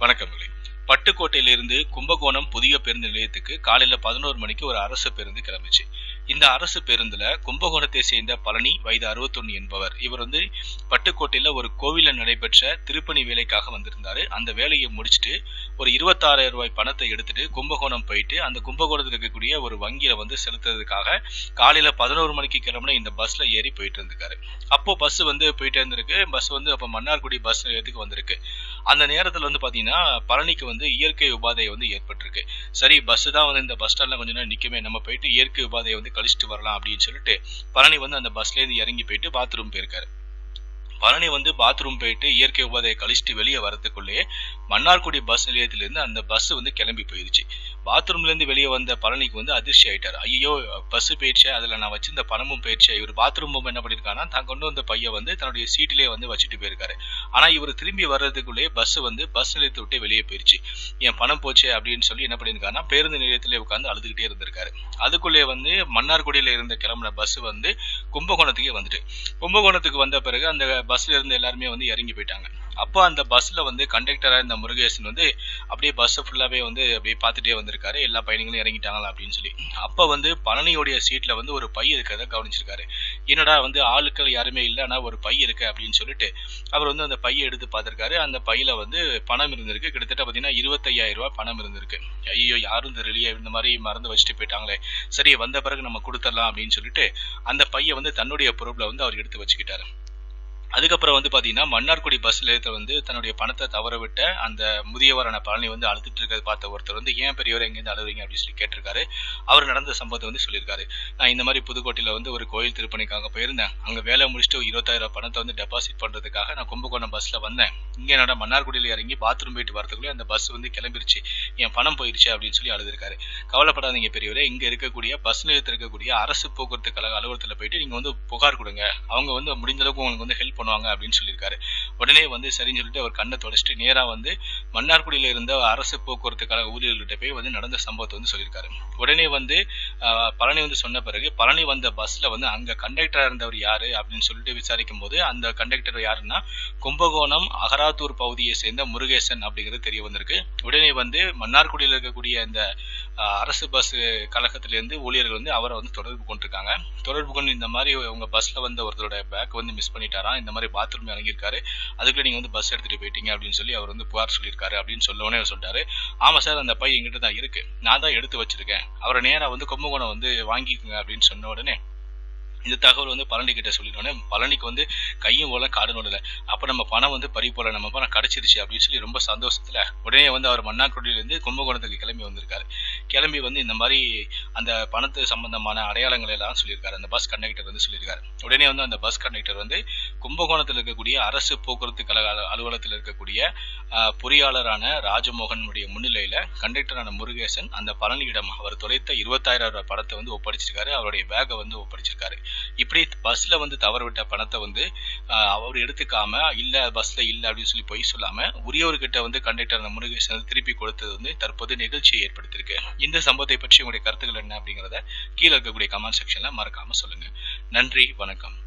வணக்கங்களே பட்டுக்கோட்டையிலிருந்து கும்பகோணம் புதிய பேருந்து நிலையத்துக்கு காலையில பதினோரு மணிக்கு ஒரு அரசு பேருந்து கிளம்பிச்சு இந்த அரசு பேருந்துல கும்பகோணத்தை சேர்ந்த பழனி வயது அறுபத்தொன்னு என்பவர் இவர் வந்து பட்டுக்கோட்டையில ஒரு கோவில்ல நடைபெற்ற திருப்பணி வேலைக்காக வந்திருந்தாரு அந்த வேலையை முடிச்சுட்டு ஒரு இருபத்தாறாயிரம் ரூபாய் பணத்தை எடுத்துட்டு கும்பகோணம் போயிட்டு அந்த கும்பகோணத்தில் இருக்கக்கூடிய ஒரு வங்கியில வந்து செலுத்துறதுக்காக காலையில பதினோரு மணிக்கு கிளம்புன இந்த பஸ்ல ஏறி போயிட்டு இருந்திருக்காரு அப்போ பஸ் வந்து போயிட்டு இருந்திருக்கு பஸ் வந்து அப்ப மன்னார்குடி பஸ் நிலையத்துக்கு வந்திருக்கு அந்த நேரத்துல வந்து பாத்தீங்கன்னா பழனிக்கு வந்து இயற்கை உபாதை வந்து ஏற்பட்டிருக்கு சரி பஸ் தான் வந்து இந்த பஸ் ஸ்டாண்ட்ல கொஞ்ச நேரம் நிக்குமே நம்ம போயிட்டு இயற்கை உபாதையை வந்து கழிச்சிட்டு வரலாம் அப்படின்னு சொல்லிட்டு பழனி வந்து அந்த பஸ்ல இருந்து இறங்கி போயிட்டு பாத்ரூம் போயிருக்காரு பழனி வந்து பாத்ரூம் போயிட்டு இயற்கை உபாதையை கழிச்சிட்டு வெளியே வரதுக்குள்ளேயே மன்னார்குடி பஸ் நிலையத்திலிருந்து அந்த பஸ் வந்து கிளம்பி போயிருச்சு பாத்ரூம்ல இருந்து வெளியே வந்த பழனிக்கு வந்து அதிர்ச்சி ஆயிட்டார் ஐயோ பஸ் போயிடுச்சு அதுல நான் வச்சிருந்த பணமும் போயிடுச்சு இவர் பாத்ரூம் போக என்ன பண்ணிருக்காருன்னா தான் கொண்டு வந்த பையன் வந்து தன்னுடைய சீட்டிலே வந்து வச்சுட்டு போயிருக்காரு ஆனா இவர் திரும்பி வர்றதுக்குள்ளேயே பஸ் வந்து பஸ் நிலையத்தை விட்டு வெளியே போயிருச்சு என் பணம் போச்சு அப்படின்னு சொல்லி என்ன பண்ணிருக்காருன்னா பேருந்து நிலையத்திலே உட்காந்து அழுதுகிட்டே இருந்திருக்காரு அதுக்குள்ளே வந்து மன்னார்குடியில இருந்த கிளம்புன பஸ் வந்து கும்பகோணத்துக்கே வந்துட்டு கும்பகோணத்துக்கு வந்த பிறகு அந்த பஸ்ல இருந்து எல்லாருமே வந்து இறங்கி போயிட்டாங்க அப்போ அந்த பஸ்ல வந்து கண்டக்டரா இருந்த முருகேசன் வந்து அப்படியே பஸ் ஃபுல்லாவே வந்து அப்படியே பார்த்துட்டே வந்திருக்காரு எல்லா பயணிகளும் இறங்கிட்டாங்களா அப்படின்னு சொல்லி அப்ப வந்து பழனியோடைய சீட்ல வந்து ஒரு பை இருக்கிறத கவனிச்சிருக்காரு என்னடா வந்து ஆளுக்கள் யாருமே இல்லை ஆனா ஒரு பை இருக்கு அப்படின்னு சொல்லிட்டு அவர் வந்து அந்த பையை எடுத்து பார்த்திருக்காரு அந்த பையில வந்து பணம் இருந்திருக்கு கிட்டத்தட்ட பாத்தீங்கன்னா இருபத்தையாயிரம் ரூபாய் பணம் இருந்திருக்கு ஐயோ யாரும் தெரியலையே இந்த மாதிரி மறந்து வச்சுட்டு போயிட்டாங்களே சரி வந்த பிறகு நம்ம கொடுத்துடலாம் அப்படின்னு சொல்லிட்டு அந்த பையை வந்து தன்னுடைய பொறுப்புல வந்து அவர் எடுத்து வச்சுக்கிட்டாரு அதுக்கப்புறம் வந்து பாத்தீங்கன்னா மன்னார்குடி பஸ் நிலையத்தில் வந்து தன்னுடைய பணத்தை தவற விட்ட அந்த முதியவரான பழனி வந்து அழுதுட்டு இருக்கிறத பார்த்த ஒருத்தர் வந்து ஏன் பெரியவர் எங்கேருந்து அழுவீங்க அப்படின்னு சொல்லி கேட்டிருக்காரு அவர் நடந்த சம்பவத்தை வந்து சொல்லியிருக்காரு நான் இந்த மாதிரி புதுக்கோட்டையில வந்து ஒரு கோயில் திருப்பணிக்காக போயிருந்தேன் அங்க வேலை முடிச்சுட்டு ஒரு இருபத்தாயிரம் பணத்தை வந்து டெபாசிட் பண்றதுக்காக நான் கும்பகோணம் பஸ்ல வந்தேன் இங்க என்னடா மன்னார்குடியில இறங்கி பாத்ரூம் போயிட்டு வரதுக்குள்ளே அந்த பஸ் வந்து கிளம்பிருச்சு என் பணம் போயிருச்சு அப்படின்னு சொல்லி அழுதுருக்காரு கவலைப்படாதீங்க பெரியவரே இங்க இருக்கக்கூடிய பஸ் நிலையத்தில் இருக்கக்கூடிய அரசு போக்குவரத்து கழக அலுவலகத்தில் போயிட்டு நீங்க வந்து புகார் கொடுங்க அவங்க வந்து முடிஞ்ச அளவுக்கு உங்களுக்கு வந்து ஹெல்ப் பண்ணுவாங்க அப்படின்னு சொல்லியிருக்காரு உடனே வந்து சரின்னு சொல்லிட்டு அவர் கண்ணை தொடச்சிட்டு நேரா வந்து மன்னார்குடியில இருந்த அரசு போக்குவரத்து கழக ஊழியர்கள்ட்ட போய் வந்து நடந்த சம்பவத்தை வந்து சொல்லியிருக்காரு உடனே வந்து ஆஹ், பழனி வந்து சொன்ன பிறகு பழனி வந்த பஸ்ல வந்து அங்க கண்டக்டரா இருந்தவர் யாரு அப்படின்னு சொல்லிட்டு விசாரிக்கும் போது அந்த கண்டக்டர் யாருன்னா கும்பகோணம் அகராத்தூர் பகுதியை சேர்ந்த முருகேசன் அப்படிங்கிறது தெரிய வந்திருக்கு உடனே வந்து மன்னார்குடியில் இருக்கக்கூடிய இந்த ஆஹ், அரசு பஸ் கழகத்திலிருந்து ஊழியர்கள் வந்து அவரை வந்து தொடர்பு கொண்டிருக்காங்க தொடர்பு கொண்டு இந்த மாதிரி உங்க பஸ்ல வந்த ஒருத்தரோட பேக் வந்து மிஸ் பண்ணிட்டாராம் இந்த மாதிரி பாத்ரூம் இறங்கியிருக்காரு அதுக்குள்ள நீங்க வந்து பஸ் எடுத்துட்டு போயிட்டீங்க அப்படின்னு சொல்லி அவர் வந்து புகார் சொல்லியிருக்காரு அப்படின்னு சொல்ல உடனே அவர் சொல்லிட்டாரு ஆமா சார் அந்த பை எங்கிட்ட தான் இருக்கு நான் தான் எடுத்து வச்சிருக்கேன் அவரை நேரா வந்து கும்பகோணம் வந்து வாங்கிக்கோங்க அப்படின்னு சொன்ன உடனே இந்த தகவல் வந்து பழனி கிட்ட சொல்லிடுவோன்னே பழனிக்கு வந்து கையும் ஓல காடும் ஓடல அப்ப நம்ம பணம் வந்து பறி போல நம்ம பணம் கிடைச்சிருச்சு அப்படின்னு சொல்லி ரொம்ப சந்தோஷத்துல உடனே வந்து அவர் மன்னார்குடியிலிருந்து கும்பகோணத்துக்கு கிளம்பி வந்திருக்காரு கிளம்பி வந்து இந்த மாதிரி அந்த பணத்து சம்பந்தமான அடையாளங்கள் எல்லாம் சொல்லியிருக்காரு அந்த பஸ் கண்டக்டர் வந்து சொல்லியிருக்காரு உடனே வந்து அந்த பஸ் கண்டக்டர் வந்து கும்பகோணத்தில் இருக்கக்கூடிய அரசு போக்குவரத்து கழக அலு- அலுவலகத்தில் இருக்கக்கூடிய ஆஹ், பொறியாளரான ராஜமோகனுடைய முன்னிலையில கண்டக்டரான முருகேசன் அந்த பழனியிடம் அவர் தொலைத்த இருபத்தாயிரம் ரூபாய் பணத்தை வந்து ஒப்படைச்சிருக்காரு அவருடைய பேக்கை வந்து ஒப்படைச்சிருக்காரு இப்படி பஸ்ல வந்து தவறவிட்ட பணத்தை வந்து ஆஹ், அவர் எடுத்துக்காம இல்ல பஸ்ல இல்ல அப்படின்னு சொல்லி பொய் சொல்லாம உரியவர்கிட்ட வந்து கண்டக்டர் அந்த முருகேசன் வந்து திருப்பி கொடுத்தது வந்து தற்போது நிகழ்ச்சியை ஏற்படுத்தியிருக்கு இந்த சம்பவத்தை பற்றி உங்களுடைய கருத்துக்கள் என்ன அப்படிங்கறத கீழே இருக்கக்கூடிய கமெண்ட் செக்ஷன்ல மறக்காம சொல்லுங்க நன்றி வணக்கம்